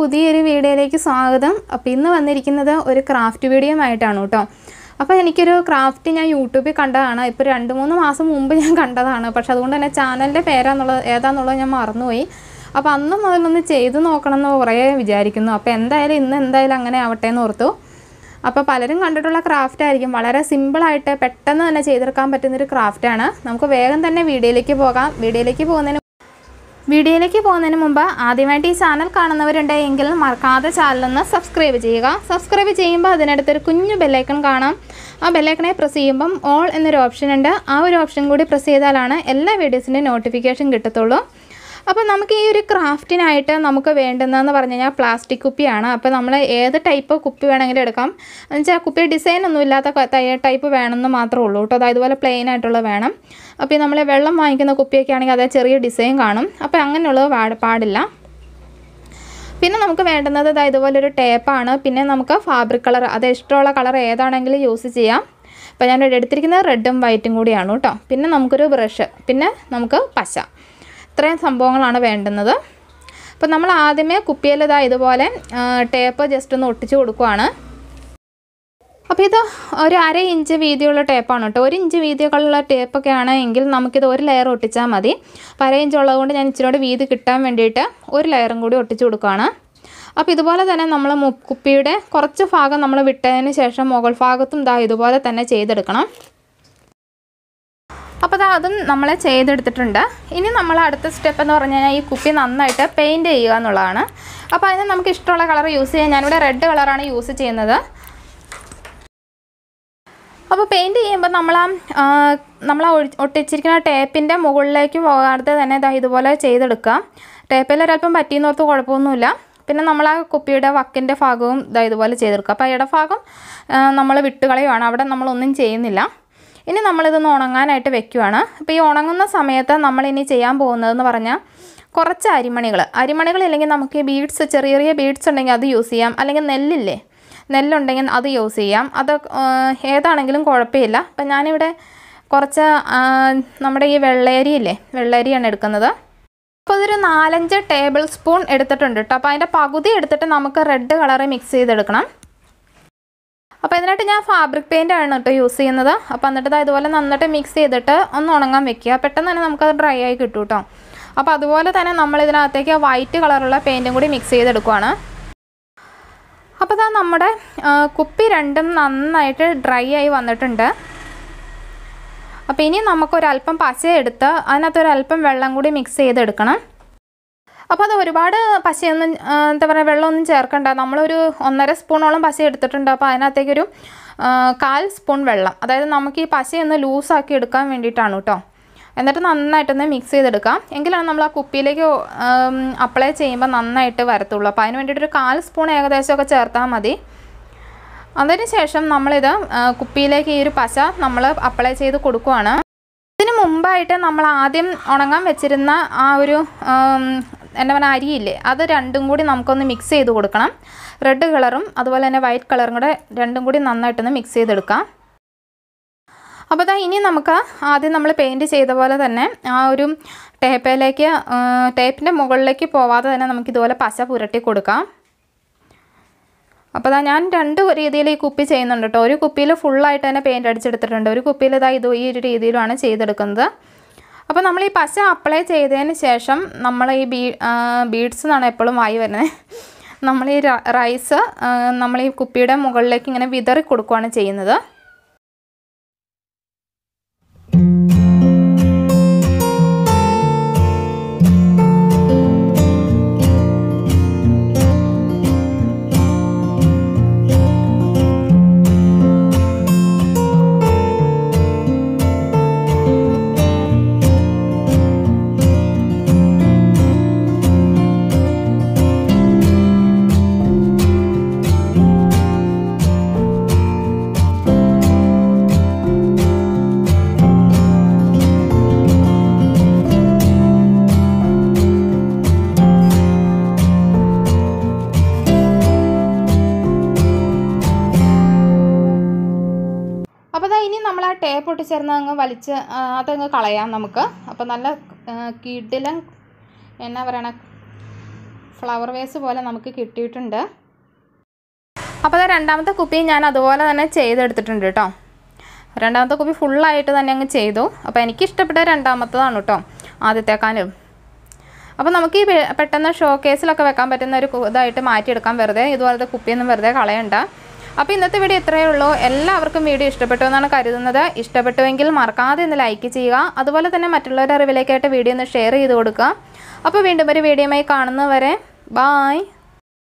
പുതിയൊരു വീഡിയോയിലേക്ക് സ്വാഗതം അപ്പോൾ ഇന്ന് വന്നിരിക്കുന്നത് ഒരു ക്രാഫ്റ്റ് വീഡിയോ ആയിട്ടാണ് കേട്ടോ അപ്പോൾ എനിക്കൊരു ക്രാഫ്റ്റ് ഞാൻ യൂട്യൂബിൽ കണ്ടതാണ് ഇപ്പോൾ രണ്ട് മൂന്ന് മാസം മുമ്പ് ഞാൻ കണ്ടതാണ് പക്ഷെ അതുകൊണ്ട് തന്നെ ചാനലിൻ്റെ പേരാന്നുള്ളത് ഏതാന്നുള്ളത് ഞാൻ മറന്നുപോയി അപ്പോൾ അന്ന് മുതലൊന്ന് ചെയ്ത് നോക്കണം എന്ന് കുറേ വിചാരിക്കുന്നു അപ്പോൾ എന്തായാലും ഇന്ന് എന്തായാലും അങ്ങനെ ആവട്ടെ എന്ന് ഓർത്തു അപ്പോൾ പലരും കണ്ടിട്ടുള്ള ക്രാഫ്റ്റ് ആയിരിക്കും വളരെ സിമ്പിളായിട്ട് പെട്ടെന്ന് തന്നെ ചെയ്തെടുക്കാൻ പറ്റുന്നൊരു ക്രാഫ്റ്റാണ് നമുക്ക് വേഗം തന്നെ വീഡിയോയിലേക്ക് പോകാം വീഡിയോയിലേക്ക് പോകുന്നതിന് വീഡിയോയിലേക്ക് പോകുന്നതിന് മുമ്പ് ആദ്യമായിട്ട് ഈ ചാനൽ കാണുന്നവരുണ്ടെങ്കിൽ മറക്കാതെ ചാനലൊന്ന് സബ്സ്ക്രൈബ് ചെയ്യുക സബ്സ്ക്രൈബ് ചെയ്യുമ്പോൾ അതിനടുത്തൊരു കുഞ്ഞു ബെല്ലൈക്കൺ കാണാം ആ ബെല്ലൈക്കണെ പ്രസ് ചെയ്യുമ്പം ഓൾ എന്നൊരു ഓപ്ഷൻ ഉണ്ട് ആ ഒരു ഓപ്ഷൻ കൂടി പ്രസ് ചെയ്താലാണ് എല്ലാ വീഡിയോസിൻ്റെ നോട്ടിഫിക്കേഷൻ കിട്ടത്തുള്ളൂ അപ്പോൾ നമുക്ക് ഈ ഒരു ക്രാഫ്റ്റിനായിട്ട് നമുക്ക് വേണ്ടുന്നതെന്ന് പറഞ്ഞു കഴിഞ്ഞാൽ പ്ലാസ്റ്റിക് കുപ്പിയാണ് അപ്പോൾ നമ്മൾ ഏത് ടൈപ്പ് കുപ്പി വേണമെങ്കിലും എടുക്കാം എന്നുവെച്ചാൽ കുപ്പി ഡിസൈൻ ഒന്നും ഇല്ലാത്ത ക- തയ്യ- ടൈപ്പ് വേണമെന്ന് മാത്രമേ ഉള്ളൂ കേട്ടോ അതായത് ഇതുപോലെ പ്ലെയിൻ ആയിട്ടുള്ള വേണം അപ്പോൾ നമ്മൾ വെള്ളം വാങ്ങിക്കുന്ന കുപ്പിയൊക്കെ ആണെങ്കിൽ അതേ ചെറിയ ഡിസൈൻ കാണും അപ്പോൾ അങ്ങനെയുള്ളത് പാട് പാടില്ല പിന്നെ നമുക്ക് വേണ്ടുന്നത് ഇതാ ഇതുപോലെ ഒരു ടേപ്പാണ് പിന്നെ നമുക്ക് ഫാബ്രിക് കളർ അത് ഇഷ്ടമുള്ള കളർ ഏതാണെങ്കിലും യൂസ് ചെയ്യാം അപ്പോൾ ഞാൻ ഇവിടെ എടുത്തിരിക്കുന്നത് റെഡും വൈറ്റും കൂടിയാണ് കേട്ടോ പിന്നെ നമുക്കൊരു ബ്രഷ് പിന്നെ നമുക്ക് പശ ഇത്രയും സംഭവങ്ങളാണ് വേണ്ടുന്നത് അപ്പോൾ നമ്മൾ ആദ്യമേ കുപ്പിയിൽ ഇതാ ഇതുപോലെ ടേപ്പ് ജസ്റ്റ് ഒന്ന് ഒട്ടിച്ച് കൊടുക്കുവാണ് അപ്പോൾ ഇത് ഒരു അര ഇഞ്ച് വീതിയുള്ള ടേപ്പാണ് കേട്ടോ ഒരു ഇഞ്ച് വീതിയുള്ള ടേപ്പൊക്കെ ആണെങ്കിൽ നമുക്കിത് ഒരു ലെയർ ഒട്ടിച്ചാൽ മതി അപ്പോൾ അര ഇഞ്ച് ഉള്ളതുകൊണ്ട് ഞാൻ ഇച്ചിരി കൂടെ വീതി കിട്ടാൻ വേണ്ടിയിട്ട് ഒരു ലെയറും കൂടി ഒട്ടിച്ച് കൊടുക്കുകയാണ് അപ്പോൾ ഇതുപോലെ തന്നെ നമ്മൾ മു- കുപ്പിയുടെ കുറച്ച് ഭാഗം നമ്മൾ വിട്ടതിന് ശേഷം മുകൾ ഭാഗത്തും ഇതാ ഇതുപോലെ തന്നെ ചെയ്തെടുക്കണം അപ്പോൾ ദാ അതും നമ്മൾ ചെയ്തെടുത്തിട്ടുണ്ട് ഇനി നമ്മൾ അടുത്ത സ്റ്റെപ്പ് എന്ന് പറഞ്ഞു കഴിഞ്ഞാൽ ഈ കുപ്പി നന്നായിട്ട് പെയിൻറ്റ് ചെയ്യുക എന്നുള്ളതാണ് അപ്പോൾ അതിന് നമുക്ക് ഇഷ്ടമുള്ള കളർ യൂസ് ചെയ്യാം ഞാനിവിടെ റെഡ് കളറാണ് യൂസ് ചെയ്യുന്നത് അപ്പോൾ പെയിൻറ്റ് ചെയ്യുമ്പോൾ നമ്മൾ ആ നമ്മൾ ആ ഒഴി- ഒട്ടിച്ചിരിക്കുന്ന ടേപ്പിൻ്റെ മുകളിലേക്ക് പോകാതെ തന്നെ ഇതാ ഇതുപോലെ ചെയ്തെടുക്കുക ടേപ്പിൽ ഒരല്പം പറ്റിയെന്നോർത്ത് കുഴപ്പമൊന്നുമില്ല പിന്നെ നമ്മൾ ആ കുപ്പിയുടെ വക്കിൻ്റെ ഭാഗവും ഇതാ ഇതുപോലെ ചെയ്തെടുക്കുക അപ്പോൾ ഇടഭാഗം നമ്മൾ വിട്ടുകളയുവാണ് അവിടെ നമ്മളൊന്നും ചെയ്യുന്നില്ല ഇനി നമ്മളിതൊന്ന് ഉണങ്ങാനായിട്ട് വെക്കുവാണ് അപ്പോൾ ഈ ഉണങ്ങുന്ന സമയത്ത് നമ്മളിനി ചെയ്യാൻ പോകുന്നതെന്ന് പറഞ്ഞാൽ കുറച്ച് അരിമണികൾ അരിമണികൾ ഇല്ലെങ്കിൽ നമുക്ക് ഈ ബീഡ്സ് ചെറിയ ചെറിയ ബീഡ്സ് ഉണ്ടെങ്കിൽ അത് യൂസ് ചെയ്യാം അല്ലെങ്കിൽ നെല്ലില്ലേ നെല്ലുണ്ടെങ്കിൽ അത് യൂസ് ചെയ്യാം അത് ആ, ഏതാണെങ്കിലും കുഴപ്പമില്ല അപ്പം ഞാനിവിടെ കുറച്ച് ആ, നമ്മുടെ ഈ വെള്ളേരിയില്ലേ വെള്ളേരിയാണ് എടുക്കുന്നത് അപ്പോൾ ഇതൊരു നാലഞ്ച് ടേബിൾ സ്പൂൺ എടുത്തിട്ടുണ്ട് കേട്ടോ അപ്പോൾ അതിൻ്റെ പകുതി എടുത്തിട്ട് നമുക്ക് റെഡ് കളറ് മിക്സ് ചെയ്തെടുക്കണം അപ്പോൾ ഇതിനായിട്ട് ഞാൻ ഫാബ്രിക് പെയിൻ്റ് ആണ് കേട്ടോ യൂസ് ചെയ്യുന്നത് അപ്പോൾ എന്നിട്ട് ദാ ഇതുപോലെ നന്നായിട്ട് മിക്സ് ചെയ്തിട്ട് ഒന്ന് ഉണങ്ങാൻ വെക്കുക പെട്ടെന്ന് തന്നെ നമുക്കത് ഡ്രൈ ആയി കിട്ടും കേട്ടോ അപ്പോൾ അതുപോലെ തന്നെ നമ്മൾ ഇതിനകത്തേക്ക് വൈറ്റ് കളറുള്ള പെയിൻറ്റും കൂടി മിക്സ് ചെയ്തെടുക്കുവാണ് അപ്പോൾ ഇതാ നമ്മുടെ ആ, കുപ്പി രണ്ടും നന്നായിട്ട് ഡ്രൈ ആയി വന്നിട്ടുണ്ട് അപ്പോൾ ഇനി നമുക്കൊരല്പം പശ എടുത്ത് അതിനകത്ത് ഒരല്പം വെള്ളം കൂടി മിക്സ് ചെയ്തെടുക്കണം അപ്പോൾ അത് ഒരുപാട് പശയൊന്നും ആ, എന്താ പറയുക വെള്ളമൊന്നും ചേർക്കണ്ട നമ്മളൊരു ഒന്നര സ്പൂണോളം പശ എടുത്തിട്ടുണ്ട് അപ്പോൾ അതിനകത്തേക്കൊരു ആ, കാൽ സ്പൂൺ വെള്ളം അതായത് നമുക്ക് ഈ പശയൊന്ന് ലൂസാക്കി എടുക്കാൻ വേണ്ടിയിട്ടാണ് കേട്ടോ എന്നിട്ട് നന്നായിട്ടൊന്ന് മിക്സ് ചെയ്തെടുക്കാം എങ്കിലാണ് നമ്മൾ ആ കുപ്പിയിലേക്ക് അപ്ലൈ ചെയ്യുമ്പോൾ നന്നായിട്ട് വരത്തുള്ളൂ അപ്പോൾ അതിന് വേണ്ടിയിട്ടൊരു കാൽ സ്പൂൺ ഏകദേശമൊക്കെ ചേർത്താൽ മതി അതിന് ശേഷം നമ്മളിത് ആ, കുപ്പിയിലേക്ക് ഈ ഒരു പശ നമ്മൾ അപ്ലൈ ചെയ്ത് കൊടുക്കുവാണ് ഇതിന് മുമ്പായിട്ട് നമ്മൾ ആദ്യം ഉണങ്ങാൻ വെച്ചിരുന്ന ആ ഒരു ആം, എന്താ പറയുക അരിയില്ലേ അത് രണ്ടും കൂടി നമുക്കൊന്ന് മിക്സ് ചെയ്ത് കൊടുക്കണം റെഡ് കളറും അതുപോലെ തന്നെ വൈറ്റ് കളറും കൂടെ രണ്ടും കൂടി നന്നായിട്ടൊന്ന് മിക്സ് ചെയ്തെടുക്കാം അപ്പോൾ ദാ ഇനി നമുക്ക് ആദ്യം നമ്മൾ പെയിൻറ്റ് ചെയ്ത പോലെ തന്നെ ആ ഒരു ടേപ്പിലേക്ക് ടേപ്പിൻ്റെ മുകളിലേക്ക് പോവാതെ തന്നെ നമുക്ക് ഇതുപോലെ പശ പുരട്ടി കൊടുക്കാം അപ്പോൾ ദാ ഞാൻ രണ്ട് രീതിയിൽ ഈ കുപ്പി ചെയ്യുന്നുണ്ട് കേട്ടോ ഒരു കുപ്പിയിൽ ഫുള്ളായിട്ട് തന്നെ പെയിൻറ്റ് അടിച്ചെടുത്തിട്ടുണ്ട് ഒരു കുപ്പിയിൽ ഇതാ ഇത് ഈ ഒരു രീതിയിലാണ് ചെയ്തെടുക്കുന്നത് അപ്പോൾ നമ്മൾ ഈ പശ അപ്ലൈ ചെയ്തതിന് ശേഷം നമ്മൾ ഈ ബീ ബീഡ്സ് എന്നാണ് എപ്പോഴും വായി വരുന്നത് നമ്മൾ ഈ റ- റൈസ് ആ, നമ്മൾ ഈ കുപ്പിയുടെ മുകളിലേക്ക് ഇങ്ങനെ വിതറി കൊടുക്കുകയാണ് ചെയ്യുന്നത് അപ്പോൾ ദാ ഇനി നമ്മൾ ആ ടേപ്പ് ഒട്ടിച്ചേർന്ന് അങ്ങ് വലിച്ച് ആ, അതങ്ങ് കളയാം നമുക്ക് അപ്പോൾ നല്ല കിടിലം എന്നാ പറയണ ഫ്ലവർ വേസ് പോലെ നമുക്ക് കിട്ടിയിട്ടുണ്ട് അപ്പോൾ അത് രണ്ടാമത്തെ കുപ്പി ഞാൻ അതുപോലെ തന്നെ ചെയ്തെടുത്തിട്ടുണ്ട് കേട്ടോ രണ്ടാമത്തെ കുപ്പി ഫുള്ളായിട്ട് തന്നെ അങ്ങ് ചെയ്തു അപ്പോൾ എനിക്ക് ഇഷ്ടപ്പെട്ട രണ്ടാമത്തതാണ് കേട്ടോ ആദ്യത്തേക്കാളും അപ്പോൾ നമുക്ക് ഈ പെ- പെട്ടെന്ന് ഷോ കേസിലൊക്കെ വെക്കാൻ പറ്റുന്ന ഒരു കു- ഇതായിട്ട് മാറ്റിയെടുക്കാം വെറുതെ ഇതുപോലത്തെ കുപ്പിയൊന്നും വെറുതെ കളയണ്ട അപ്പോൾ ഇന്നത്തെ വീഡിയോ ഇത്രയേ ഉള്ളൂ എല്ലാവർക്കും വീഡിയോ ഇഷ്ടപ്പെട്ടു എന്നാണ് കരുതുന്നത് ഇഷ്ടപ്പെട്ടുവെങ്കിൽ മറക്കാതെ ഒന്ന് ലൈക്ക് ചെയ്യുക അതുപോലെ തന്നെ മറ്റുള്ളവരുടെ അറിവിലേക്കായിട്ട് വീഡിയോ ഒന്ന് ഷെയർ ചെയ്ത് കൊടുക്കുക അപ്പോൾ വീണ്ടും ഒരു വീഡിയോയുമായി കാണുന്നവരെ ബായ്